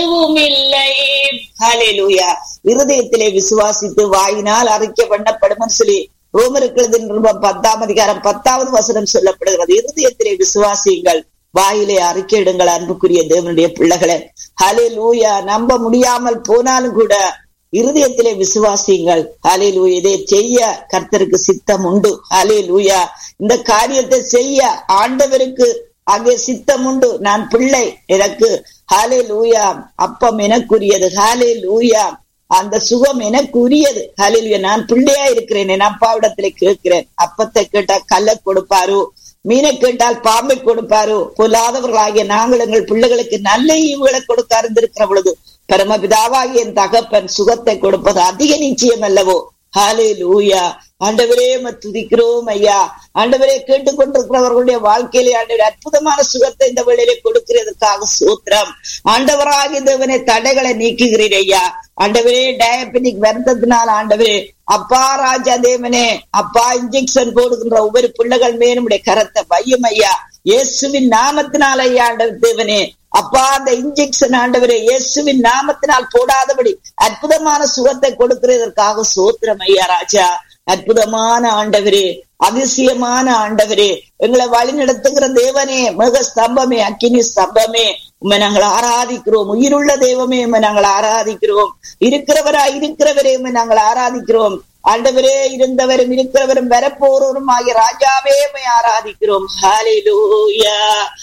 எதுவும் இல்லை ஹalleluya இருதயத்திலே விசுவாசித்து வாயினால் அறிக்கை பண்ணப்படும் சொல்லி ரோமருக்கு நிருபம் பத்தாம் அதிகாரம் பத்தாவது வசனம் சொல்லப்படுகிறது இருதயத்திலே விசுவாசியுங்கள் வாயிலே அறிக்கையிடுங்கள் அன்புக்குரிய தேவனுடைய பிள்ளைகளை ஹலே லூயா நம்ப முடியாமல் போனாலும் கூட இருதயத்திலே விசுவாசியுங்கள் ஹலே லூயா இதை செய்ய கர்த்தருக்கு சித்தம் உண்டு ஹலே லூயா இந்த காரியத்தை செய்ய ஆண்டவருக்கு அங்கே சித்தம் உண்டு நான் பிள்ளை எனக்கு ஹாலே லூயா அப்பம் எனக்குரியது ஹாலே லூயா அந்த சுகம் எனக்கு உரியது ஹாலே நான் பிள்ளையா இருக்கிறேன் என் அப்பாவிடத்துல கேட்கிறேன் அப்பத்தை கேட்டா கல்லை கொடுப்பாரு மீனை கேட்டால் பாம்பை கொடுப்பாரு பொல்லாதவர்களாகிய நாங்கள் எங்கள் பிள்ளைகளுக்கு நல்ல ஈவுகளை கொடுக்க அறிந்திருக்கிற பொழுது பரமபிதாவாகிய என் தகப்பன் சுகத்தை கொடுப்பது அதிக நிச்சயம் அல்லவோ ஹாலே லூயா ஆண்டவரே துதிக்கிறோம் ஐயா ஆண்டவரே கேட்டுக்கொண்டிருக்கிறவர்களுடைய வாழ்க்கையிலே ஆண்டவர் அற்புதமான சுகத்தை இந்த வேளையிலே கொடுக்கிறதுக்காக சூத்திரம் ஆண்டவராக தேவனே தடைகளை நீக்குகிறீர் ஐயா ஆண்டவரே டயபெட்டிக் வருத்தத்தினால் ஆண்டவரே அப்பா ராஜா தேவனே அப்பா இன்ஜெக்ஷன் போடுகின்ற ஒவ்வொரு பிள்ளைகள் மேலும் கரத்தை வையும் ஐயா இயேசுவின் நாமத்தினால் ஐயா ஆண்டவர் தேவனே அப்பா அந்த இன்ஜெக்ஷன் ஆண்டவரே இயேசுவின் நாமத்தினால் போடாதபடி அற்புதமான சுகத்தை கொடுக்கிறதற்காக சோத்திரம் ஐயா ராஜா அற்புதமான ஆண்டவரே அதிசயமான ஆண்டவரே எங்களை வழி நடத்துகிற தேவனே மிக ஸ்தம்பமே அக்கினி ஸ்தம்பமே உண்மை நாங்கள் ஆராதிக்கிறோம் உயிருள்ள தெய்வமே உண்மை நாங்கள் ஆராதிக்கிறோம் இருக்கிறவரா இருக்கிறவரே உண்மை நாங்கள் ஆராதிக்கிறோம் ஆண்டவரே இருந்தவரும் இருக்கிறவரும் வரப்போறவரும் ஆகிய ராஜாவே உண்மை ஆராதிக்கிறோம் ஹalleluya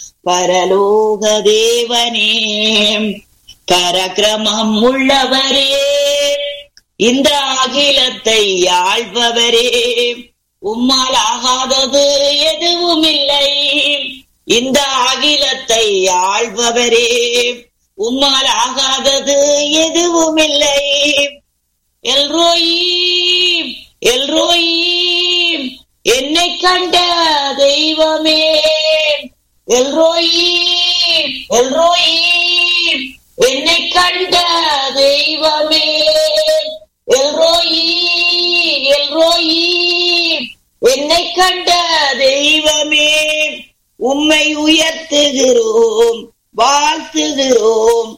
பரலோக தேவனே பரக்கிரமம் உள்ளவரே இந்த அகிலத்தை ஆள்பவரே உம்மால் ஆகாதது எதுவும் இல்லை இந்த அகிலத்தை ஆள்பவரே உம்மால் ஆகாதது எதுவும் இல்லை எல்ரோயீம் எல்ரோயீம் என்னை கண்ட தெய்வமே எல்ரோயீம் எல்ரோயீம் என்னை கண்ட தெய்வமே எல்ரோயி எல்ரோயி என்னை கண்ட தெய்வமே உம்மை உயர்த்துகிறோம் வாழ்த்துகிறோம்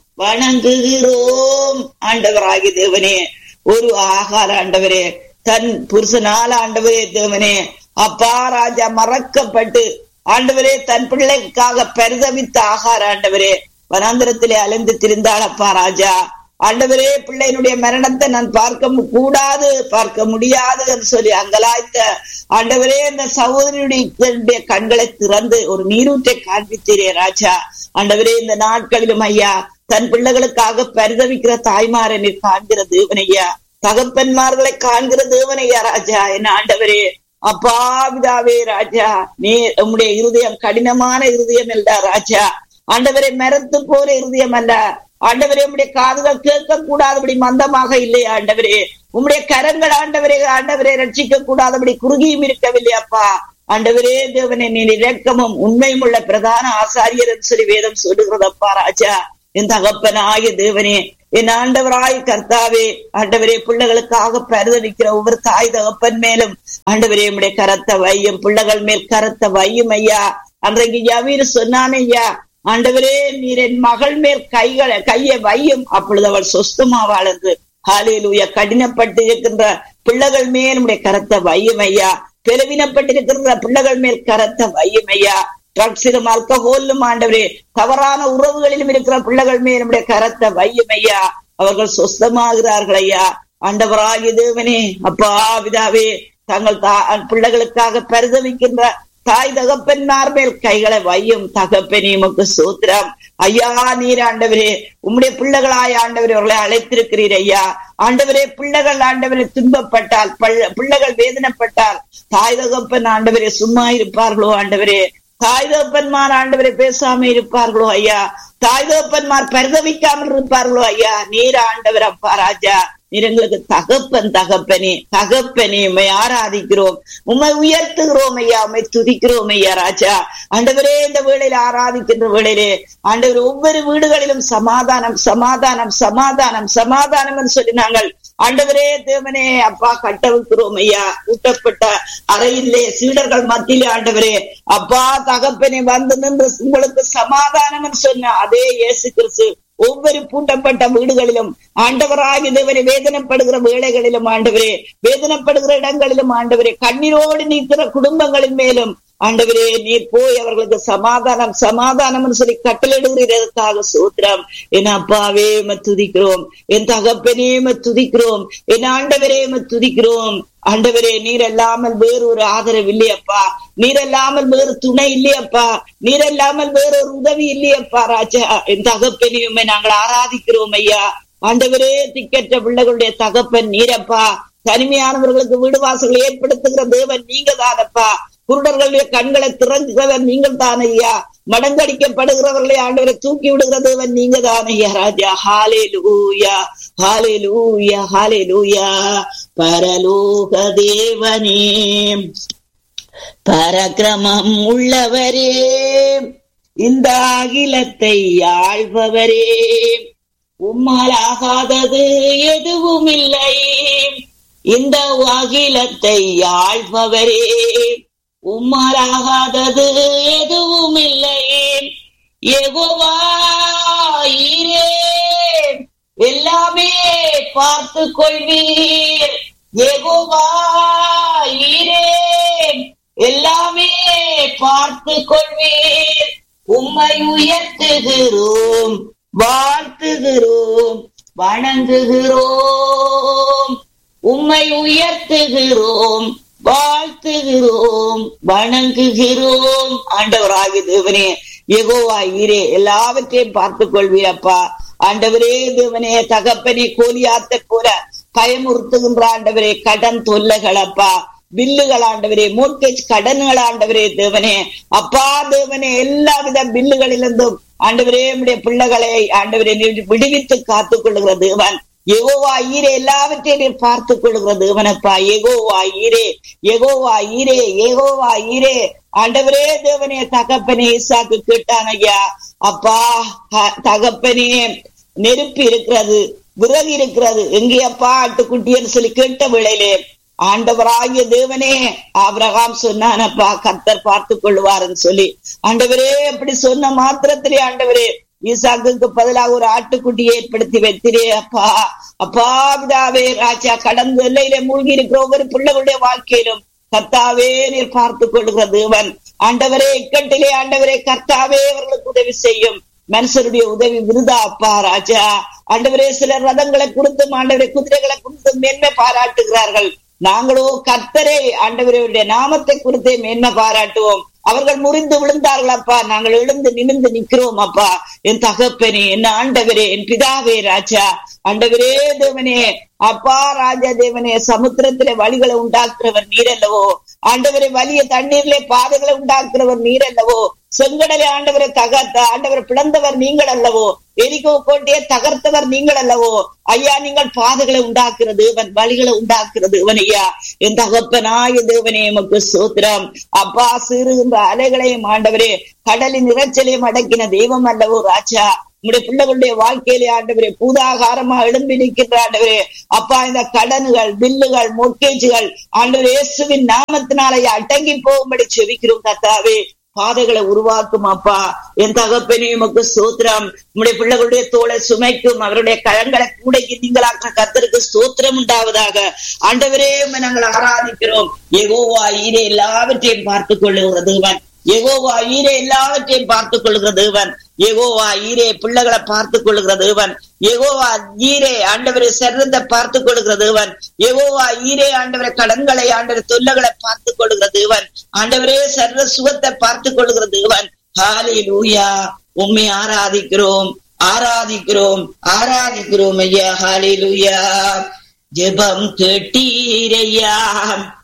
வணங்குகிறோம் ஆண்டவராகி தேவனே ஒரு ஆகார ஆண்டவரே தன் புருஷனால் ஆண்டவரே தேவனே அப்பா ராஜா மறக்கப்பட்டு ஆண்டவரே தன் பிள்ளைக்காக பரிதவித்த ஆகார ஆண்டவரே வனாந்திரத்திலே அலைந்து திரிந்தாள் அப்பா ராஜா ஆண்டவரே பிள்ளையினுடைய மரணத்தை நான் பார்க்க கூடாது பார்க்க முடியாது என்று சொல்லி அங்கலாய்த்த ஆண்டவரே இந்த சகோதரியுடைய கண்களை திறந்து ஒரு நீரூற்றை காண்பித்தீரே ராஜா ஆண்டவரே இந்த நாட்களிலும் ஐயா தன் பிள்ளைகளுக்காக பரிதவிக்கிற தாய்மாரை நீர் காண்கிற தேவனையா தகப்பன்மார்களை காண்கிற தேவனையா ராஜா என்ன ஆண்டவரே அப்பா பிதாவே ராஜா நீ உம்முடைய இருதயம் கடினமான இருதயம் இல்ல ராஜா ஆண்டவரை மரத்து போற இருதயம் அல்ல ஆண்டவரே உம்முடைய காதுகள் கேட்க கூடாதபடி மந்தமாக இல்லை ஆண்டவரே உம்முடைய கரங்கள் ஆண்டவரே ஆண்டவரே ரட்சிக்க கூடாதபடி குறுகியும் இருக்கவில்லை அப்பா ஆண்டவரே தேவனே நீ இரக்கமும் உண்மையும் உள்ள பிரதான ஆசாரியர் என்று சொல்லி வேதம் சொல்லுகிறதப்பா ராஜா என் தகப்பனாய தேவனே என் ஆண்டவராய் கர்த்தாவே ஆண்டவரே பிள்ளைகளுக்காக பரிதவிக்கிற ஒவ்வொரு தாய் தகப்பன் மேலும் ஆண்டவரே உம்முடைய கரத்த வையும் பிள்ளைகள் மேல் கரத்த வையும் ஐயா அன்றைக்கு யவீர் சொன்னான் ஐயா ஆண்டவரே நீர் என் மகள் மேல் கைகளை கையை வையும் அப்பொழுது அவள் சொஸ்தமாவாள் என்று ஹாலேலூயா கடினப்பட்டு இருக்கின்ற பிள்ளைகள் மேல் உடைய கரத்தை வையும் ஐயா பிளவினப்பட்டிருக்கின்ற பிள்ளைகள் மேல் கரத்தை வையும் ஐயா ட்ரக்ஸிலும் அல்கஹோலும் ஆண்டவரே தவறான உறவுகளிலும் இருக்கிற பிள்ளைகள் மேல் நம்முடைய கரத்தை வையும் ஐயா அவர்கள் சொஸ்தமாகிறார்கள் ஐயா ஆண்டவராகிய தேவனே அப்பா விதாவே தங்கள் பிள்ளைகளுக்காக பரிதவிக்கின்ற தாய் தகப்பன்மார் மேல் கைகளை வையும் தகப்பனே உமக்கு சூத்திரம் ஐயா நீர் ஆண்டவரே உம்முடைய பிள்ளைகளாய் ஆண்டவரே அவர்களை அழைத்திருக்கிறீர் ஐயா ஆண்டவரே பிள்ளைகள் ஆண்டவரை துன்பப்பட்டால் பிள்ளைகள் வேதனைப்பட்டால் தாய் தகப்பன் ஆண்டவரே சும்மா இருப்பார்களோ ஆண்டவரே தாய் தகப்பன்மார் ஆண்டவரை பேசாம இருப்பார்களோ ஐயா தாய் தகப்பன்மார் பரிதவிக்காமல் இருப்பார்களோ ஐயா நீர் ஆண்டவர் அப்பா ராஜா நீர் எங்களுக்கு தகப்பன் தகப்பனே தகப்பனே உண்மை ஆராதிக்கிறோம் உண்மை உயர்த்துகிறோம் ஐயா உண்மை துதிக்கிறோம் ஐயா ராஜா ஆண்டவரே இந்த வேளையில ஆராதிக்கின்ற வேளையிலே ஆண்டவர் ஒவ்வொரு வீடுகளிலும் சமாதானம் சமாதானம் சமாதானம் சமாதானம் என்று சொல்லி நாங்கள் ஆண்டவரே தேவனே அப்பா கட்டவிக்கிறோம் ஐயா ஊட்டப்பட்ட அறையிலே சீடர்கள் மத்தியிலே ஆண்டவரே அப்பா தகப்பனே வந்து நின்று உங்களுக்கு சமாதானம் சொன்ன அதே இயேசு கிறிஸ்து ஒவ்வொரு பூட்டப்பட்ட வீடுகளிலும் ஆண்டவராகி தேவரை வேதனைப்படுகிற வேலைகளிலும் ஆண்டவரே வேதனைப்படுகிற இடங்களிலும் ஆண்டவரே கண்ணீரோடு நிற்கிற குடும்பங்களின் மேலும் ஆண்டவரே நீர் போய் அவர்களுக்கு சமாதானம் சமாதானம் சொல்லி கட்டளிடுகிறதற்காக சூத்திரம் என் அப்பாவே துதிக்கிறோம் என் தகப்பனே துதிக்கிறோம் என் ஆண்டவரே துதிக்கிறோம் ஆண்டவரே நீர் அல்லாமல் வேறு ஒரு ஆதரவு இல்லையப்பா நீர் அல்லாமல் வேறு துணை இல்லையப்பா நீர் அல்லாமல் வேறு ஒரு உதவி இல்லையப்பா ராஜா என் தகப்பனையுமே நாங்கள் ஆராதிக்கிறோம் ஐயா ஆண்டவரே திக்கற்ற பிள்ளைகளுடைய தகப்பன் நீரப்பா தனிமையானவர்களுக்கு வீடு வாசல்களை ஏற்படுத்துகிற தேவன் நீங்க தானப்பா குருடர்களுடைய கண்களை திறந்துகிறவர் நீங்கள் தான் ஐயா மடங்கடிக்கப்படுகிறவர்களை ஆண்டவரை தூக்கி விடுகிற தேவன் நீங்க தான் ஐயா ராஜா ஹாலே லூயா ஹாலே லூயா ஹாலே லூயா பரலோக தேவனே பரக்கிரமம் உள்ளவரே இந்த அகிலத்தை ஆள்பவரே உம்மால் ஆகாதது எதுவும் இல்லை இந்த அகிலத்தை ஆள்பவரே உம்மால் ஆகாதது எதுவும் இல்லை எகுவாயிரே எல்லாமே பார்த்து கொள்வீர் எகுவாயிரே எல்லாமே பார்த்து கொள்வீர் உம்மை உயர்த்துகிறோம் வாழ்த்துகிறோம் வணங்குகிறோம் உம்மை உயர்த்துகிறோம் வாழ்த்துகிறோம் வணங்குகிறோம் ஆண்டவராகி தேவனே எகோவா ஈரே எல்லாவற்றையும் பார்த்துக் கொள்வீரப்பா ஆண்டவரே தேவனே தகப்பனே கோலியாத்த போல பயமுறுத்துகின்ற ஆண்டவரே கடன் தொல்லைகளப்பா பில்லுகள் ஆண்டவரே மோர்கேஜ் கடன்கள் ஆண்டவரே தேவனே அப்பா தேவனே எல்லா வித பில்லுகளிலிருந்தும் ஆண்டவரே நம்முடைய பிள்ளைகளை ஆண்டவரே விடுவித்து காத்துக் கொள்ளுகிற தேவன் எகோவா ஈரே எல்லாவற்றையும் நீர் பார்த்துக் கொள்கிற தேவனப்பா எகோவா ஈரே எகோவா ஈரே எகோவா ஈரே ஆண்டவரே தேவனே தகப்பனே ஈசாக்கு கேட்டான் ஐயா அப்பா தகப்பனே நெருப்பு இருக்கிறது விறகு இருக்கிறது எங்கேயப்பா ஆட்டுக்குட்டின்னு சொல்லி கேட்ட வேளையிலே ஆண்டவராகிய தேவனே ஆபிரகாம் சொன்னானப்பா கர்த்தர் பார்த்து கொள்வாருன்னு சொல்லி ஆண்டவரே அப்படி சொன்ன மாத்திரத்திலே ஆண்டவரே ஈசாக்குக்கு பதிலாக ஒரு ஆட்டுக்குட்டியை ஏற்படுத்தி வைத்திரே அப்பா அப்பா பிதாவே ராஜா கடந்த எல்லையில மூழ்கி இருக்கிற ஒவ்வொரு பிள்ளைகளுடைய வாழ்க்கையிலும் கர்த்தாவே நீர் பார்த்து கொள்கிற தேவன் ஆண்டவரே இக்கட்டிலே ஆண்டவரே கர்த்தாவே அவர்களுக்கு உதவி செய்யும் மனுஷருடைய உதவி விருதா அப்பா ராஜா ஆண்டவரே சிலர் ரதங்களை கொடுத்தும் ஆண்டவரே குதிரைகளை கொடுத்தும் மேன்மை பாராட்டுகிறார்கள் நாங்களோ கர்த்தரே ஆண்டவருடைய நாமத்தை குறித்தே மேன்மை பாராட்டுவோம் அவர்கள் முறிந்து விழுந்தார்கள் அப்பா நாங்கள் எழுந்து நிமிர்ந்து நிற்கிறோம் அப்பா என் தகப்பனே என் ஆண்டவரே என் பிதாவே ராஜா ஆண்டவரே தேவனே அப்பா ராஜா தேவனே சமுத்திரத்திலே வழிகளை உண்டாக்குறவர் நீரல்லவோ ஆண்டவரை வலிய தண்ணீர்ல பாதைகளை உண்டாக்குறவர் நீர் அல்லவோ செங்கடலை ஆண்டவரை தகர்த்த ஆண்டவரை பிளந்தவர் நீங்கள் அல்லவோ எரிகோ கோட்டையை தகர்த்தவர் நீங்கள் அல்லவோ ஐயா நீங்கள் பாதைகளை உண்டாக்குற தேவன் வழிகளை உண்டாக்குற தேவன் ஐயா என் தகப்பனாய தேவனே எமக்கு சோத்திரம் அப்பா சிறுகின்ற அலைகளையும் ஆண்டவரே கடலின் இறைச்சலையும் அடக்கின தெய்வம் அல்லவோ ராஜா உங்களுடைய பிள்ளைகளுடைய வாழ்க்கையிலே ஆண்டவரே பூதாகாரமா எழும்பி நிற்கின்ற ஆண்டவரே அப்பா இந்த கடன்கள் பில்லுகள் மொக்கேஜுகள் ஆண்டவர் இயேசுவின் நாமத்தினாலே அடங்கி போகும்படி செவிக்கிறோம் கத்தாவே பாதைகளை உருவாக்கும் அப்பா என் தகப்பனே உமக்கு சோத்திரம் உங்களுடைய பிள்ளைகளுடைய தோலை சுமைக்கும் அவருடைய கழங்களை கூடைக்கு நீங்களாக்க கத்தருக்கு சோத்திரம் உண்டாவதாக ஆண்டவரே நாங்கள் ஆராதிக்கிறோம் எகோவா ஈரே எல்லாவற்றையும் பார்த்துக் கொள்ளுகிற தேவன் எகோவா ஈரே எல்லாவற்றையும் பார்த்துக் கொள்கிற தேவன் எகோவா ஈரே பிள்ளைகளை பார்த்துக் கொள்கிற தேவன் எகோவா ஈரே ஆண்டவரை சிறந்த பார்த்துக் கொள்கிற தேவன் எகோவா ஈரே ஆண்டவரை கடன்களை ஆண்டவரை தொல்லைகளை பார்த்துக் கொள்கிற தேவன் ஆண்டவரே சர்வ சுகத்தை பார்த்துக் கொள்கிற தேவன் ஹாலே லூயா உண்மை ஆராதிக்கிறோம் ஆராதிக்கிறோம் ஆராதிக்கிறோம் ஐயா ஹாலே லூயா ஜெபம் கேட்டீரையா